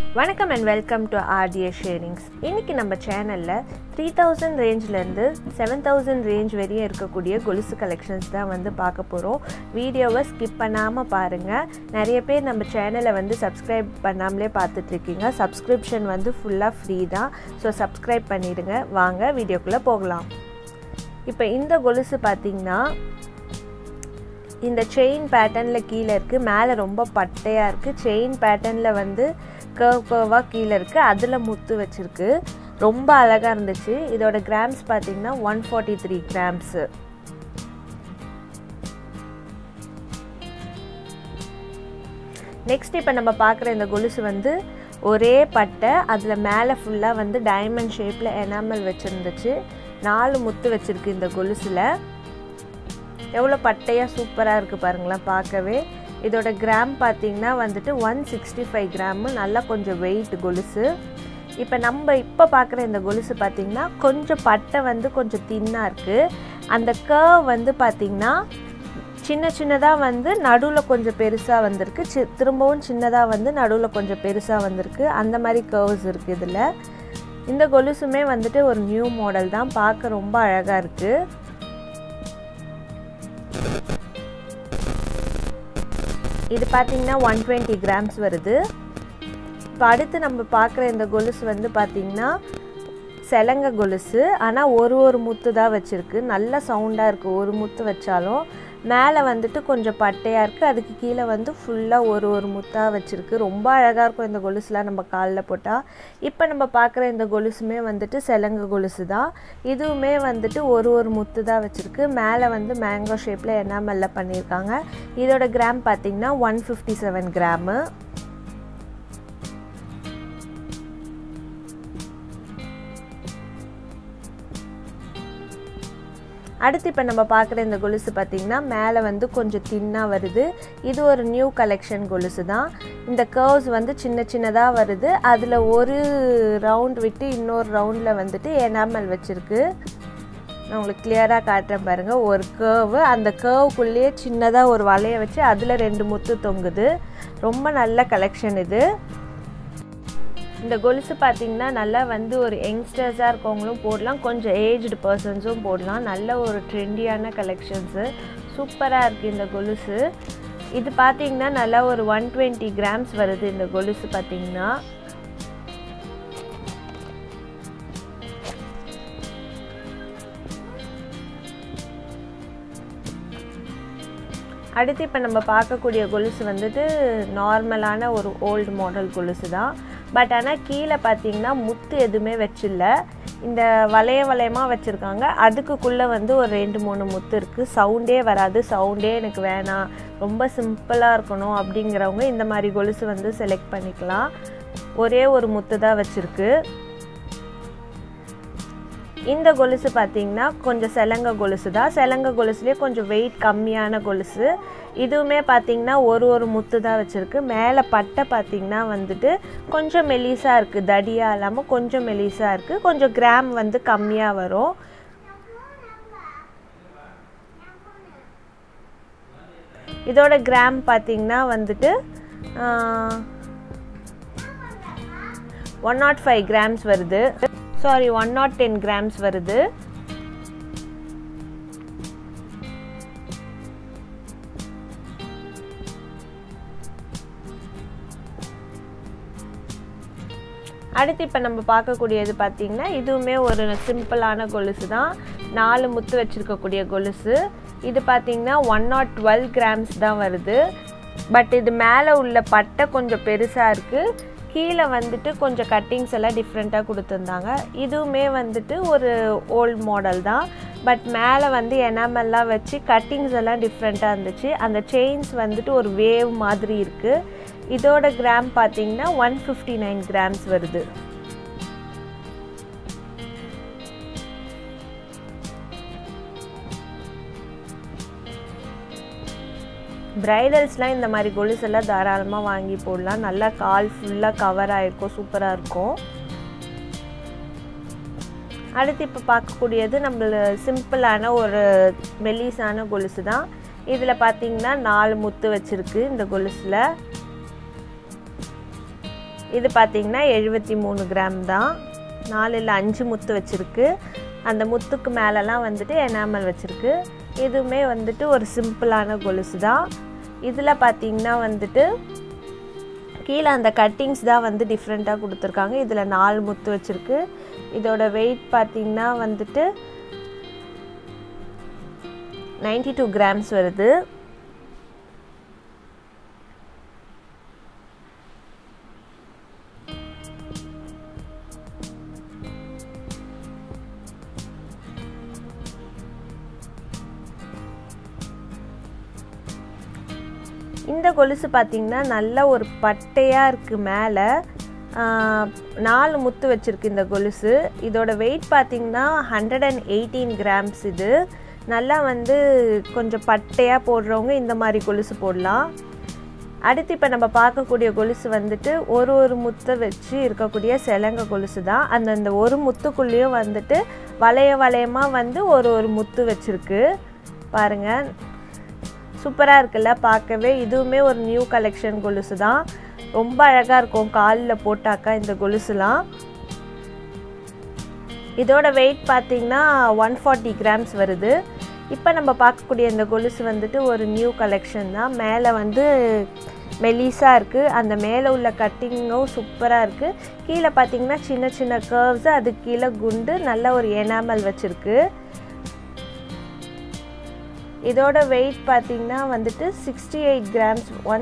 வணக்கம் and welcome to RTA sharings இன்றைக்கி நம்ம சேனலில் த்ரீ தௌசண்ட் ரேஞ்சிலேருந்து செவன் தௌசண்ட் ரேஞ்ச் வரையும் இருக்கக்கூடிய கொலுசு கலெக்ஷன்ஸ் தான் வந்து பார்க்க போகிறோம் வீடியோவை ஸ்கிப் பண்ணாமல் பாருங்கள் நிறைய பேர் நம்ம சேனலை வந்து சப்ஸ்கிரைப் பண்ணாமலே பார்த்துட்ருக்கீங்க சப்ஸ்கிரிப்ஷன் வந்து ஃபுல்லாக ஃப்ரீ தான் ஸோ சப்ஸ்கிரைப் பண்ணிடுங்க வாங்க வீடியோக்குள்ளே போகலாம் இப்போ இந்த கொலுசு பார்த்திங்கன்னா இந்த செயின் பேட்டர்னில் கீழே இருக்குது மேலே ரொம்ப பட்டையாக இருக்குது செயின் பேட்டர்னில் வந்து கர்வ் கர்வாக கீழே இருக்குது அதில் முத்து வச்சுருக்கு ரொம்ப அழகாக இருந்துச்சு இதோட கிராம்ஸ் பார்த்திங்கன்னா one forty three grams next இப்போ நம்ம பார்க்குற இந்த கொலுசு வந்து ஒரே பட்டை அதில் மேலே ஃபுல்லாக வந்து டைமண்ட் ஷேப்பில் எனாமல் வச்சுருந்துச்சு நாலு முத்து வச்சுருக்கு இந்த கொலுசில் எவ்வளோ பட்டையாக சூப்பராக இருக்குது பாருங்களேன் பார்க்கவே இதோட கிராம் பார்த்திங்கன்னா வந்துட்டு ஒன் சிக்ஸ்டி ஃபைவ் கிராமு நல்லா கொஞ்சம் வெயிட் கொலுசு இப்போ நம்ம இப்போ பார்க்குற இந்த கொலுசு பார்த்திங்கன்னா கொஞ்சம் பட்டை வந்து கொஞ்சம் தின்னாக இருக்குது அந்த கர்வ் வந்து பார்த்திங்கன்னா சின்ன சின்னதாக வந்து நடுவில் கொஞ்சம் பெருசாக வந்திருக்கு சி திரும்பவும் சின்னதாக வந்து நடுவில் கொஞ்சம் பெருசாக வந்திருக்கு அந்த மாதிரி கர்வ்ஸ் இருக்குது இதில் இந்த கொலுசுமே வந்துட்டு ஒரு நியூ மாடல் தான் பார்க்க ரொம்ப அழகாக இருக்குது இது பார்த்திங்கன்னா ஒன் டுவெண்ட்டி கிராம்ஸ் வருது இப்போ அடுத்து நம்ம பார்க்குற இந்த கொலுசு வந்து பார்த்திங்கன்னா செலங்க கொலுசு ஆனால் ஒரு ஒரு முத்து தான் வச்சுருக்கு நல்ல சவுண்டாக இருக்குது ஒரு முத்து வச்சாலும் மேலே வந்துட்டு கொஞ்சம் பட்டையாக இருக்குது அதுக்கு கீழே வந்து ஃபுல்லாக ஒரு ஒரு முத்தாக வச்சுருக்கு ரொம்ப அழகாக இருக்கும் இந்த கொலுசுலாம் நம்ம காலில் போட்டால் இப்போ நம்ம பார்க்குற இந்த கொலுசுமே வந்துட்டு செலங்க கொலுசு தான் இதுவுமே வந்துட்டு ஒரு ஒரு முத்து தான் வச்சுருக்கு மேலே வந்து மேங்கோ ஷேப்பில் என்னாமல்ல பண்ணியிருக்காங்க இதோட கிராம் பார்த்திங்கன்னா ஒன் ஃபிஃப்டி செவன் கிராமு அடுத்து இப்போ நம்ம பார்க்குற இந்த கொலுசு பார்த்திங்கன்னா மேலே வந்து கொஞ்சம் தின்னாக வருது இது ஒரு நியூ கலெக்ஷன் கொலுசு தான் இந்த கர்வ்ஸ் வந்து சின்ன சின்னதாக வருது அதில் ஒரு ரவுண்ட் விட்டு இன்னொரு ரவுண்டில் வந்துட்டு எனாமல் வச்சுருக்கு நான் உங்களுக்கு கிளியராக காட்டுறேன் பாருங்கள் ஒரு கேர்வு அந்த கேர்வுக்குள்ளேயே சின்னதாக ஒரு வலையை வச்சு அதில் ரெண்டு முத்து தொங்குது ரொம்ப நல்ல கலெக்ஷன் இது இந்த கொலுசு பார்த்திங்கன்னா நல்லா வந்து ஒரு யங்ஸ்டர்ஸாக இருக்கவங்களும் போடலாம் கொஞ்சம் ஏஜ்டு பர்சன்ஸும் போடலாம் நல்ல ஒரு ட்ரெண்டியான கலெக்ஷன்ஸு சூப்பராக இருக்குது இந்த கொலுசு இது பார்த்திங்கன்னா நல்லா ஒரு ஒன் டுவெண்ட்டி கிராம்ஸ் வருது இந்த கொலுசு பார்த்திங்கன்னா அடுத்து இப்போ நம்ம பார்க்கக்கூடிய கொலுசு வந்துட்டு நார்மலான ஒரு ஓல்டு மாடல் கொலுசு தான் பட் ஆனால் கீழே பார்த்தீங்கன்னா முத்து எதுவுமே வச்சில்ல இந்த வளைய வளையமாக வச்சுருக்காங்க அதுக்குள்ளே வந்து ஒரு ரெண்டு மூணு முத்து இருக்குது சவுண்டே வராது சவுண்டே எனக்கு வேணாம் ரொம்ப சிம்பிளாக இருக்கணும் அப்படிங்கிறவங்க இந்த மாதிரி கொலுசு வந்து செலக்ட் பண்ணிக்கலாம் ஒரே ஒரு முத்து தான் வச்சுருக்கு இந்த கொலுசு பார்த்திங்கன்னா கொஞ்சம் செலங்க கொலுசு தான் செலங்க கொலுசுலேயே கொஞ்சம் வெயிட் கம்மியான கொலுசு இதுவுமே பார்த்திங்கன்னா ஒரு ஒரு முத்து தான் வச்சுருக்கு மேலே பட்டை பார்த்திங்கன்னா வந்துட்டு கொஞ்சம் மெலிசாக இருக்குது தடியாக இல்லாமல் கொஞ்சம் மெலிசாக இருக்குது கொஞ்சம் கிராம் வந்து கம்மியாக வரும் இதோட கிராம் பார்த்திங்கன்னா வந்துட்டு ஒன் நாட் ஃபைவ் கிராம்ஸ் வருது sorry one nought ten grams வருது அடுத்து இப்போ நம்ம பார்க்கக்கூடியது பார்த்திங்கன்னா இதுவுமே ஒரு சிம்பிளான கொலுசு தான் நாலு முத்து வச்சுருக்கக்கூடிய கொலுசு இது பார்த்திங்கன்னா ஒன் நாட் டுவெல் கிராம்ஸ் தான் வருது பட் இது மேலே உள்ள பட்டை கொஞ்சம் பெருசாக இருக்குது கீழே வந்துட்டு கொஞ்சம் கட்டிங்ஸ் எல்லாம் டிஃப்ரெண்ட்டாக கொடுத்துருந்தாங்க இதுவுமே வந்துட்டு ஒரு ஓல்ட் மாடல் தான் பட் மேலே வந்து எனாமெல்லாம் வச்சு கட்டிங்ஸ் எல்லாம் டிஃப்ரெண்ட்டாக இருந்துச்சு அந்த செயின்ஸ் வந்துட்டு ஒரு வேவ் மாதிரி இருக்குது இதோட கிராம் பார்த்திங்கன்னா ஒன் ஃபிஃப்டி நைன் கிராம்ஸ் வருது ப்ரைடல்ஸ்லாம் இந்த மாதிரி கொலுசெல்லாம் தாராளமாக வாங்கி போடலாம் நல்லா கால் ஃபுல்லாக கவர் ஆகிருக்கும் சூப்பராக இருக்கும் அடுத்து இப்போ பார்க்கக்கூடியது நம்மள சிம்பிளான ஒரு மெல்லிஸான கொலுசு தான் இதில் பார்த்தீங்கன்னா நாலு முத்து வச்சுருக்கு இந்த கொலுசில் இது பார்த்திங்கன்னா எழுபத்தி மூணு கிராம் தான் நாலு இல்லை அஞ்சு முத்து வச்சுருக்கு அந்த முத்துக்கு மேலெலாம் வந்துட்டு எனாமல் வச்சுருக்கு இதுவுமே வந்துட்டு ஒரு சிம்பிளான கொலுசு தான் இதில் பார்த்திங்கன்னா வந்துட்டு கீழே அந்த கட்டிங்ஸ் தான் வந்து டிஃப்ரெண்ட்டாக கொடுத்துருக்காங்க இதில் நாலு முத்து வச்சுருக்கு இதோட வெயிட் பார்த்திங்கன்னா வந்துட்டு நைன்டி டூ கிராம்ஸ் வருது இந்த கொலுசு பார்த்திங்கன்னா நல்ல ஒரு பட்டையாக இருக்குது மேலே நாலு முத்து வச்சுருக்கு இந்த கொலுசு இதோட வெயிட் பார்த்திங்கன்னா ஹண்ட்ரட் அண்ட் எயிட்டீன் கிராம்ஸ் இது நல்லா வந்து கொஞ்சம் பட்டையாக போடுறவங்க இந்த மாதிரி கொலுசு போடலாம் அடுத்து இப்போ நம்ம பார்க்கக்கூடிய கொலுசு வந்துட்டு ஒரு ஒரு முத்தை வச்சு இருக்கக்கூடிய செலங்க கொலுசு தான் அந்தந்த ஒரு முத்துக்குள்ளேயும் வந்துட்டு வளைய வளையமாக வந்து ஒரு ஒரு முத்து வச்சுருக்கு பாருங்கள் சூப்பராக இருக்குல்ல பார்க்கவே இதுவுமே ஒரு நியூ கலெக்ஷன் கொலுசு தான் ரொம்ப அழகாக இருக்கும் காலில் போட்டாக்கா இந்த கொலுசுலாம் இதோட வெயிட் பார்த்திங்கன்னா ஒன் ஃபார்ட்டி கிராம்ஸ் வருது இப்போ நம்ம பார்க்கக்கூடிய இந்த கொலுசு வந்துட்டு ஒரு நியூ கலெக்ஷன் தான் மேலே வந்து மெலிஸாக இருக்குது அந்த மேலே உள்ள கட்டிங்கும் சூப்பராக இருக்குது கீழே பார்த்திங்கன்னா சின்ன சின்ன கர்வ்ஸு அது கீழே குண்டு நல்ல ஒரு எனாமல் வச்சுருக்கு இதோட வெயிட் பார்த்திங்கன்னா வந்துட்டு sixty eight grams one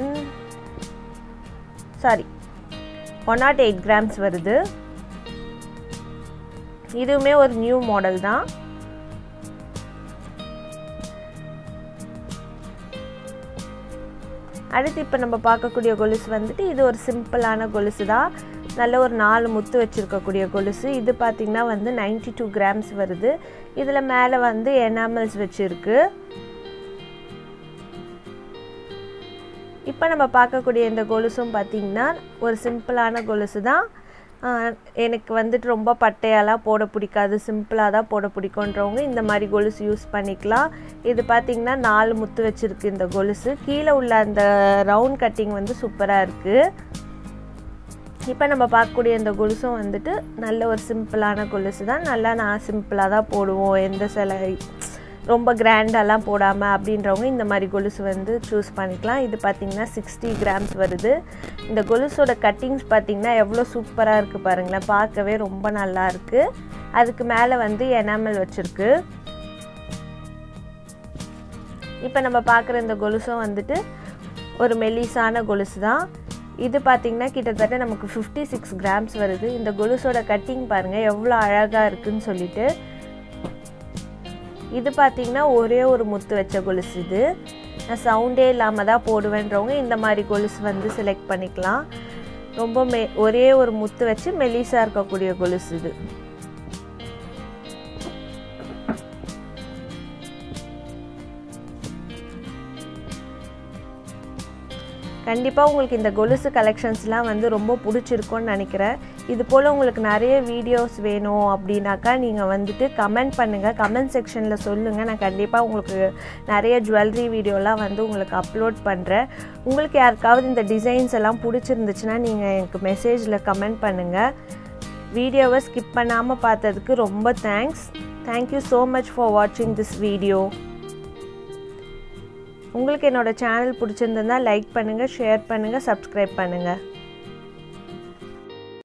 sorry one nought eight grams வருது இதுவுமே ஒரு நியூ மாடல் தான் அடுத்து இப்போ நம்ம பார்க்கக்கூடிய கொலுசு வந்துட்டு இது ஒரு சிம்பிளான கொலுசு தான் நல்ல ஒரு நாலு முத்து வச்சுருக்கக்கூடிய கொலுசு இது பார்த்திங்கன்னா வந்து நைன்டி டூ கிராம்ஸ் வருது இதில் மேலே வந்து எனாமல்ஸ் வச்சுருக்கு இப்போ நம்ம பார்க்கக்கூடிய இந்த கொலுசும் பார்த்திங்கன்னா ஒரு சிம்பிளான கொலுசு தான் எனக்கு வந்துட்டு ரொம்ப பட்டையாலாம் போட பிடிக்காது சிம்பிளாக தான் போட பிடிக்குன்றவங்க இந்த மாதிரி கொலுசு யூஸ் பண்ணிக்கலாம் இது பார்த்திங்கன்னா நாலு முத்து வச்சுருக்கு இந்த கொலுசு கீழே உள்ள அந்த ரவுண்ட் கட்டிங் வந்து சூப்பராக இருக்குது இப்போ நம்ம பார்க்கக்கூடிய இந்த கொலுசும் வந்துட்டு நல்ல ஒரு சிம்பிளான கொலுசு தான் நல்லா நான் சிம்பிளாக தான் போடுவோம் எந்த சிலை ரொம்ப கிராண்டெல்லாம் போடாமல் அப்படின்றவங்க இந்த மாதிரி கொலுசு வந்து சூஸ் பண்ணிக்கலாம் இது பார்த்திங்கன்னா சிக்ஸ்டி கிராம்ஸ் வருது இந்த கொலுசோட கட்டிங்ஸ் பார்த்திங்கன்னா எவ்வளோ சூப்பராக இருக்குது பாருங்களேன் பார்க்கவே ரொம்ப நல்லா இருக்குது அதுக்கு மேலே வந்து எனாமல் வச்சுருக்கு இப்போ நம்ம பார்க்குற இந்த கொலுசும் வந்துட்டு ஒரு மெல்லிசான கொலுசு தான் இது பார்த்திங்கன்னா கிட்டத்தட்ட நமக்கு ஃபிஃப்டி சிக்ஸ் கிராம்ஸ் வருது இந்த கொலுசோட கட்டிங் பாருங்கள் எவ்வளோ அழகாக இருக்குதுன்னு சொல்லிட்டு இது பார்த்திங்கன்னா ஒரே ஒரு முத்து வச்ச கொலுசு இது நான் சவுண்டே இல்லாமல் தான் போடுவேன்றவங்க இந்த மாதிரி கொலுசு வந்து செலக்ட் பண்ணிக்கலாம் ரொம்ப மெ ஒரே ஒரு முத்து வச்சு மெலிசாக இருக்கக்கூடிய கொலுசு இது கண்டிப்பாக உங்களுக்கு இந்த கொலுசு கலெக்ஷன்ஸ்லாம் வந்து ரொம்ப பிடிச்சிருக்கும்னு நினைக்கிறேன் இது போல் உங்களுக்கு நிறைய வீடியோஸ் வேணும் அப்படின்னாக்கா நீங்கள் வந்துட்டு கமெண்ட் பண்ணுங்கள் கமெண்ட் செக்ஷனில் சொல்லுங்கள் நான் கண்டிப்பாக உங்களுக்கு நிறைய ஜுவல்லரி வீடியோலாம் வந்து உங்களுக்கு அப்லோட் பண்ணுறேன் உங்களுக்கு யாருக்காவது இந்த டிசைன்ஸ் எல்லாம் பிடிச்சிருந்துச்சுன்னா நீங்கள் எனக்கு மெசேஜில் கமெண்ட் பண்ணுங்கள் வீடியோவை ஸ்கிப் பண்ணாமல் பார்த்ததுக்கு ரொம்ப thanks thank you so much for வாட்சிங் திஸ் வீடியோ உங்களுக்கு என்னோடய சேனல் பிடிச்சிருந்ததுன்னா லைக் பண்ணுங்கள் ஷேர் பண்ணுங்கள் சப்ஸ்கிரைப் பண்ணுங்கள்